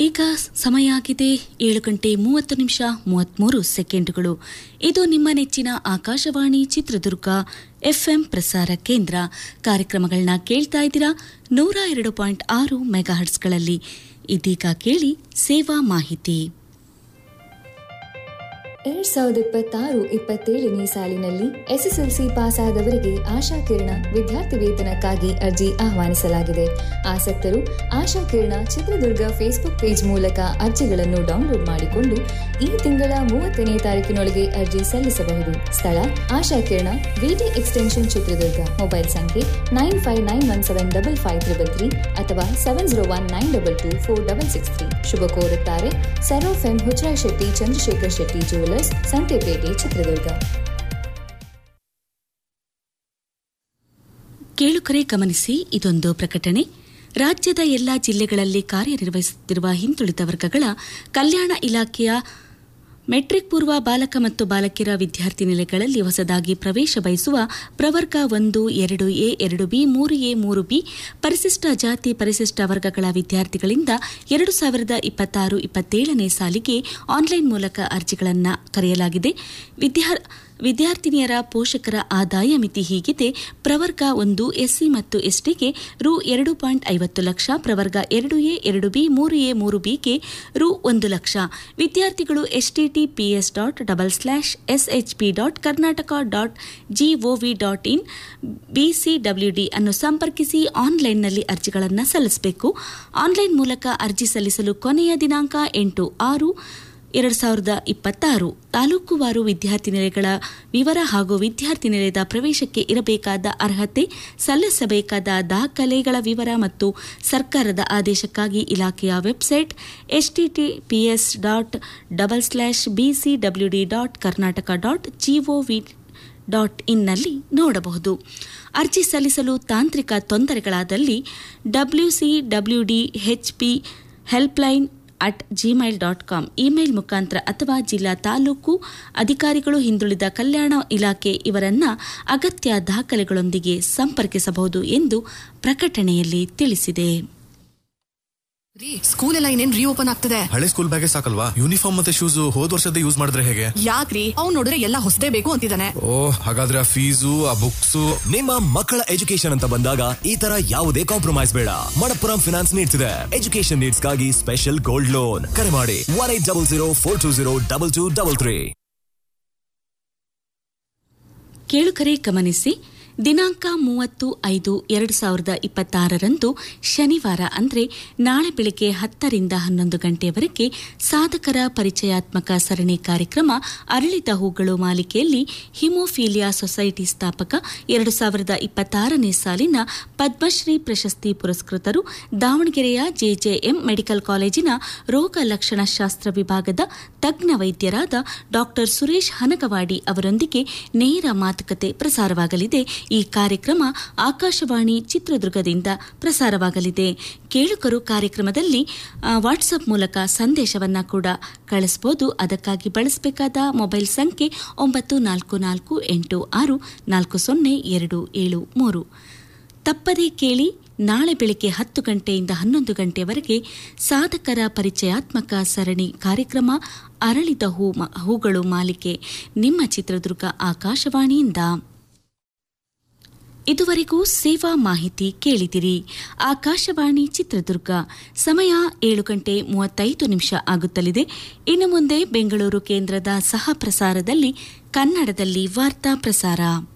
ಈಗ ಸಮಯ ಆಗಿದೆ ಏಳು ಗಂಟೆ ಮೂವತ್ತು ನಿಮಿಷ ಮೂವತ್ತ್ಮೂರು ಸೆಕೆಂಡುಗಳು ಇದು ನಿಮ್ಮ ನೆಚ್ಚಿನ ಆಕಾಶವಾಣಿ ಚಿತ್ರದುರ್ಗ ಎಫ್ಎಂ ಪ್ರಸಾರ ಕೇಂದ್ರ ಕಾರ್ಯಕ್ರಮಗಳನ್ನ ಕೇಳ್ತಾ ಇದ್ದೀರಾ ನೂರ ಎರಡು ಪಾಯಿಂಟ್ ಆರು ಮೆಗಾಹರ್ಟ್ಸ್ಗಳಲ್ಲಿ ಇದೀಗ ಕೇಳಿ ಸೇವಾ ಮಾಹಿತಿ ಎರಡ್ ಸಾವಿರದ ಇಪ್ಪತ್ತಾರು ಇಪ್ಪತ್ತೇಳನೇ ಸಾಲಿನಲ್ಲಿ ಎಸ್ಎಸ್ಎಲ್ಸಿ ಪಾಸ್ ಆದವರಿಗೆ ಆಶಾ ಕಿರಣ ವಿದ್ಯಾರ್ಥಿ ವೇತನಕ್ಕಾಗಿ ಅರ್ಜಿ ಆಹ್ವಾನಿಸಲಾಗಿದೆ ಆಸಕ್ತರು ಆಶಾ ಕಿರಣ ಚಿತ್ರದುರ್ಗ ಫೇಸ್ಬುಕ್ ಪೇಜ್ ಮೂಲಕ ಅರ್ಜಿಗಳನ್ನು ಡೌನ್ಲೋಡ್ ಮಾಡಿಕೊಂಡು ಈ ತಿಂಗಳ ಮೂವತ್ತನೇ ತಾರೀಕಿನೊಳಗೆ ಅರ್ಜಿ ಸಲ್ಲಿಸಬಹುದು ಸ್ಥಳ Asha Kirana VT extension Chitradurga mobile ಸಂಖ್ಯೆ nine five nine one seven double five triple three ಅಥವಾ seven zero one nine double two four double six three ಶುಭ ಕೋರುತ್ತಾರೆ ಸರೋಫ್ ಎಂ ಹುಚ್ರಾಯ್ ಶೆಟ್ಟಿ ಚಂದ್ರಶೇಖರ್ ಶೆಟ್ಟಿ ಜುವೆಲರ್ಸ್ ಸಂತೆಪೇಟೆ ಚಿತ್ರದುರ್ಗ ಕೇಳುಕರೆ ಗಮನಿಸಿ ಇದೊಂದು ಪ್ರಕಟಣೆ ರಾಜ್ಯದ ಎಲ್ಲಾ ಜಿಲ್ಲೆಗಳಲ್ಲಿ ಕಾರ್ಯನಿರ್ವಹಿಸುತ್ತಿರುವ ಹಿಂದುಳಿದ ವರ್ಗಗಳ ಕಲ್ಯಾಣ ಇಲಾಖೆಯ ಮೆಟ್ರಿಕ್ ಪೂರ್ವ ಬಾಲಕ ಮತ್ತು ಬಾಲಕಿಯರ ವಿದ್ಯಾರ್ಥಿ ನಿಲಯಗಳಲ್ಲಿ ಹೊಸದಾಗಿ ಪ್ರವೇಶ ಬಯಸುವ ಪ್ರವರ್ಗ ಒಂದು ಎರಡು ಎ ಎರಡು ಬಿ ಮೂರು ಎ ಮೂರು ಬಿ ಪರಿಶಿಷ್ಟ ಜಾತಿ ಪರಿಶಿಷ್ಟ ವರ್ಗಗಳ ವಿದ್ಯಾರ್ಥಿಗಳಿಂದ ಎರಡು ಸಾವಿರದ ಇಪ್ಪತ್ತಾರು ಇಪ್ಪತ್ತೇಳನೇ ಸಾಲಿಗೆ ಆನ್ಲೈನ್ ಮೂಲಕ ಅರ್ಜಿಗಳನ್ನು ಕರೆಯಲಾಗಿದೆ ವಿದ್ಯಾ ವಿದ್ಯಾರ್ಥಿನಿಯರ ಪೋಷಕರ ಆದಾಯ ಮಿತಿ ಹೀಗಿದೆ ಪ್ರವರ್ಗ ಒಂದು ಎಸ್ಸಿ ಮತ್ತು ಎಸ್ಟಿಗೆ ರು ಎರಡು ಪಾಯಿಂಟ್ ಐವತ್ತು ಲಕ್ಷ ಪ್ರವರ್ಗ ಎರಡು ಎ ಎರಡು ಬಿ ಮೂರು ಎ ಮೂರು ಬಿಗೆ ರು ಒಂದು ಲಕ್ಷ ವಿದ್ಯಾರ್ಥಿಗಳು https dot double slash SHP dot Karnataka dot gov dot in BCWD ಅನ್ನು ಸಂಪರ್ಕಿಸಿ ಆನ್ಲೈನ್ನಲ್ಲಿ ಅರ್ಜಿಗಳನ್ನು ಸಲ್ಲಿಸಬೇಕು ಆನ್ಲೈನ್ ಮೂಲಕ ಅರ್ಜಿ ಸಲ್ಲಿಸಲು ಕೊನೆಯ ದಿನಾಂಕ ಎಂಟು ಆರು ಎರಡು ಸಾವಿರದ ಇಪ್ಪತ್ತಾರು ತಾಲೂಕುವಾರು ವಿದ್ಯಾರ್ಥಿ ನಿಲಯಗಳ ವಿವರ ಹಾಗೂ ವಿದ್ಯಾರ್ಥಿ ನಿಲಯದ ಪ್ರವೇಶಕ್ಕೆ ಇರಬೇಕಾದ ಅರ್ಹತೆ ಸಲ್ಲಿಸಬೇಕಾದ ದಾಖಲೆಗಳ ವಿವರ ಮತ್ತು ಸರ್ಕಾರದ ಆದೇಶಕ್ಕಾಗಿ ಇಲಾಖೆಯ website https dot double slash BCWD dot Karnataka dot gov dot ಇನ್ನಲ್ಲಿ ನೋಡಬಹುದು ಅರ್ಜಿ ಸಲ್ಲಿಸಲು ತಾಂತ್ರಿಕ ತೊಂದರೆಗಳಾದಲ್ಲಿ WC WD HP helpline at Gmail dot com email ಮುಖಾಂತರ ಅಥವಾ ಜಿಲ್ಲಾ ತಾಲೂಕು ಅಧಿಕಾರಿಗಳು ಹಿಂದುಳಿದ ಕಲ್ಯಾಣ ಇಲಾಖೆ ಇವರನ್ನ ಅಗತ್ಯ ದಾಖಲೆಗಳೊಂದಿಗೆ ಸಂಪರ್ಕಿಸಬಹುದು ಎಂದು ಪ್ರಕಟಣೆಯಲ್ಲಿ ತಿಳಿಸಿದೆ ರೀ ಸ್ಕೂಲ್ ಎಲ್ಲ ಇನ್ನೇನ್ ರೀಓಪನ್ ಆಗ್ತದೆ ಹಳೆ ಸ್ಕೂಲ್ ಬ್ಯಾಗೇ ಸಾಕಲ್ವಾ ಯೂನಿಫಾರ್ಮ್ ಮತ್ತೆ ಶೂಸ್ ಹೋದ್ ವರ್ಷದ ಯೂಸ್ ಮಾಡಿದ್ರೆ ಹೇಗೆ ಯಾಕ್ರಿ ಅವ್ನ್ ನೋಡಿದ್ರೆ ಎಲ್ಲ ಹೊಸದೇ ಬೇಕು ಅಂತಿದ್ದಾನೆ ಓ ಹಾಗಾದ್ರೆ ಆ ಫೀಸು ಆ ಬುಕ್ಸ್ ನಿಮ್ಮ ಮಕ್ಕಳ ಎಜುಕೇಶನ್ ಅಂತ ಬಂದಾಗ ಈ ತರ ಯಾವುದೇ ಕಾಂಪ್ರಮೈಸ್ ಬೇಡ ಮಣಪ್ಪುರಂ ಫಿನಾನ್ಸ್ ನೀಡ್ಸ್ ಇದೆ ಎಜುಕೇಶನ್ ನೀಡ್ಸ್ ಗಾಗಿ ಸ್ಪೆಷಲ್ ಗೋಲ್ಡ್ ಲೋನ್ ಕರೆ ಮಾಡಿ one eight double zero four two zero double two double three ಕೇಳುಗರೆ ಗಮನಿಸಿ ದಿನಾಂಕ ಮೂವತ್ತು ಐದು ಎರಡು ಸಾವಿರದ ಇಪ್ಪತ್ತಾರರಂದು ಶನಿವಾರ ಅಂದರೆ ನಾಳೆ ಬೆಳಗ್ಗೆ ಹತ್ತರಿಂದ ಹನ್ನೊಂದು ಗಂಟೆಯವರೆಗೆ ಸಾಧಕರ ಪರಿಚಯಾತ್ಮಕ ಸರಣಿ ಕಾರ್ಯಕ್ರಮ ಅರಳಿದ ಹೂಗಳು ಮಾಲಿಕೆಯಲ್ಲಿ ಹಿಮೋಫೀಲಿಯಾ ಸೊಸೈಟಿ ಸ್ಥಾಪಕ ಎರಡು ಸಾವಿರದ ಇಪ್ಪತ್ತಾರನೇ ಸಾಲಿನ ಪದ್ಮಶ್ರೀ ಪ್ರಶಸ್ತಿ ಪುರಸ್ಕೃತರು ದಾವಣಗೆರೆಯ ಜೆಜೆಎಂ ಮೆಡಿಕಲ್ ಕಾಲೇಜಿನ ರೋಗ ಲಕ್ಷಣಶಾಸ್ತ್ರ ವಿಭಾಗದ ತಜ್ಞ ವೈದ್ಯರಾದ ಡಾಕ್ಟರ್ ಸುರೇಶ್ ಹನಗವಾಡಿ ಅವರೊಂದಿಗೆ ನೇರ ಮಾತುಕತೆ ಪ್ರಸಾರವಾಗಲಿದೆ ಈ ಕಾರ್ಯಕ್ರಮ ಆಕಾಶವಾಣಿ ಚಿತ್ರದುರ್ಗದಿಂದ ಪ್ರಸಾರವಾಗಲಿದೆ ಕೇಳುಗರು ಕಾರ್ಯಕ್ರಮದಲ್ಲಿ ಆ, ವಾಟ್ಸಪ್ ಮೂಲಕ ಸಂದೇಶವನ್ನ ಕೂಡ ಕಳಿಸಬಹುದು ಅದಕ್ಕಾಗಿ ಬಳಸಬೇಕಾದ ಮೊಬೈಲ್ ಸಂಖ್ಯೆ ಒಂಬತ್ತು ನಾಲ್ಕು ನಾಲ್ಕು ಎಂಟು ಆರು ನಾಲ್ಕು ಸೊನ್ನೆ ಎರಡು ಏಳು ಮೂರು ತಪ್ಪದೇ ಕೇಳಿ ನಾಳೆ ಬೆಳಗ್ಗೆ ಹತ್ತು ಗಂಟೆಯಿಂದ ಹನ್ನೊಂದು ಗಂಟೆಯವರೆಗೆ ಸಾಧಕರ ಪರಿಚಯಾತ್ಮಕ ಸರಣಿ ಕಾರ್ಯಕ್ರಮ ಅರಳಿದ ಹೂ ಮ- ಹೂಗಳು ಮಾಲಿಕೆ ನಿಮ್ಮ ಚಿತ್ರದುರ್ಗ ಆಕಾಶವಾಣಿಯಿಂದ ಇದುವರೆಗೂ ಸೇವಾ ಮಾಹಿತಿ ಕೇಳಿದಿರಿ ಆಕಾಶವಾಣಿ ಚಿತ್ರದುರ್ಗ ಸಮಯ ಏಳು ಗಂಟೆ ಮೂವತ್ತೈದು ನಿಮಿಷ ಆಗುತ್ತಲಿದೆ ಇನ್ನು ಮುಂದೆ ಬೆಂಗಳೂರು ಕೇಂದ್ರದ ಸಹ ಪ್ರಸಾರದಲ್ಲಿ ಕನ್ನಡದಲ್ಲಿ ವಾರ್ತಾ ಪ್ರಸಾರ